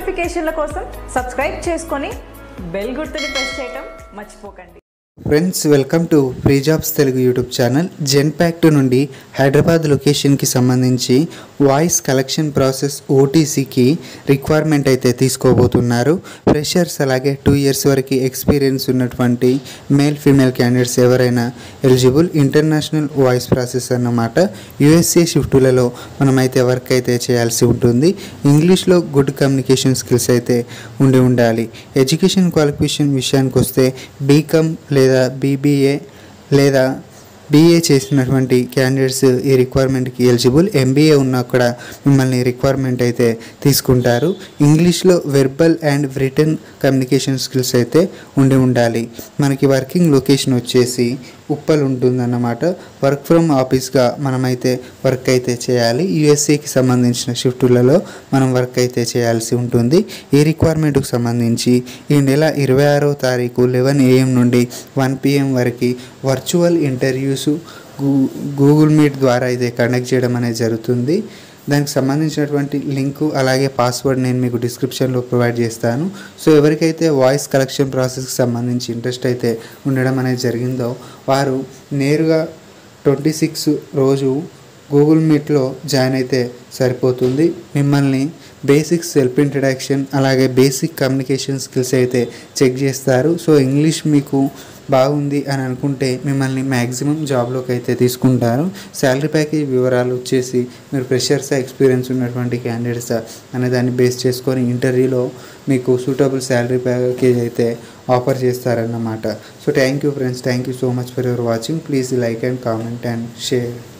నోటిఫికేషన్ల కోసం సబ్స్క్రైబ్ చేసుకొని బెల్ గుర్తుని ప్రెస్ చేయటం మర్చిపోకండి friends welcome to free jobs Telugu YouTube channel Genpact నుండి హైదరాబాద్ లొకేషన్కి సంబంధించి వాయిస్ కలెక్షన్ ప్రాసెస్ ఓటీసీకి రిక్వైర్మెంట్ అయితే తీసుకోబోతున్నారు ఫ్రెషర్స్ అలాగే టూ ఇయర్స్ వరకు ఎక్స్పీరియన్స్ ఉన్నటువంటి మేల్ ఫీమేల్ క్యాండిడేట్స్ ఎవరైనా ఎలిజిబుల్ ఇంటర్నేషనల్ వాయిస్ ప్రాసెస్ అన్నమాట యుఎస్ఏ షిఫ్టులలో మనమైతే వర్క్ అయితే చేయాల్సి ఉంటుంది ఇంగ్లీష్లో గుడ్ కమ్యూనికేషన్ స్కిల్స్ అయితే ఉండి ఉండాలి ఎడ్యుకేషన్ క్వాలిఫికేషన్ విషయానికి వస్తే బీకామ్ లేదా బీబీఏ లేదా బీఏ చేసినటువంటి క్యాండిడేట్స్ ఈ రిక్వైర్మెంట్కి ఎలిజిబుల్ ఎంబీఏ ఉన్నా కూడా మిమ్మల్ని రిక్వైర్మెంట్ అయితే తీసుకుంటారు ఇంగ్లీష్లో verbal and written communication skills అయితే ఉండి ఉండాలి మనకి వర్కింగ్ లొకేషన్ వచ్చేసి ఉప్పల్ ఉంటుందన్నమాట వర్క్ ఫ్రమ్ ఆఫీస్గా మనమైతే వర్క్ అయితే చేయాలి యుఎస్ఏకి సంబంధించిన షిఫ్టులలో మనం వర్క్ అయితే చేయాల్సి ఉంటుంది ఈ రిక్వైర్మెంట్కి సంబంధించి ఈ నెల ఇరవై ఆరో తారీఖు లెవెన్ ఏఎం నుండి వన్ పిఎం వరకు వర్చువల్ ఇంటర్వ్యూస్ గూ గూగుల్ మీట్ ద్వారా అయితే కండక్ట్ చేయడం అనేది జరుగుతుంది దానికి సంబంధించినటువంటి లింకు అలాగే పాస్వర్డ్ నేను మీకు డిస్క్రిప్షన్లో ప్రొవైడ్ చేస్తాను సో ఎవరికైతే వాయిస్ కలెక్షన్ ప్రాసెస్కి సంబంధించి ఇంట్రెస్ట్ అయితే ఉండడం అనేది జరిగిందో వారు నేరుగా ట్వంటీ సిక్స్ రోజు గూగుల్ మీట్లో జాయిన్ అయితే సరిపోతుంది మిమ్మల్ని బేసిక్ సెల్ఫ్ ఇంట్రడక్షన్ అలాగే బేసిక్ కమ్యూనికేషన్ స్కిల్స్ అయితే చెక్ చేస్తారు సో ఇంగ్లీష్ మీకు బాగుంది అని అనుకుంటే మిమ్మల్ని మ్యాక్సిమం జాబ్లోకి అయితే తీసుకుంటారు శాలరీ ప్యాకేజ్ వివరాలు వచ్చేసి మీరు ఫ్రెషర్సా ఎక్స్పీరియన్స్ ఉన్నటువంటి క్యాండిడేట్సా అనే దాన్ని బేస్ చేసుకొని ఇంటర్వ్యూలో మీకు సూటబుల్ శాలరీ ప్యాకేజ్ అయితే ఆఫర్ చేస్తారన్నమాట so thank you friends thank you so much for your watching please like and comment and share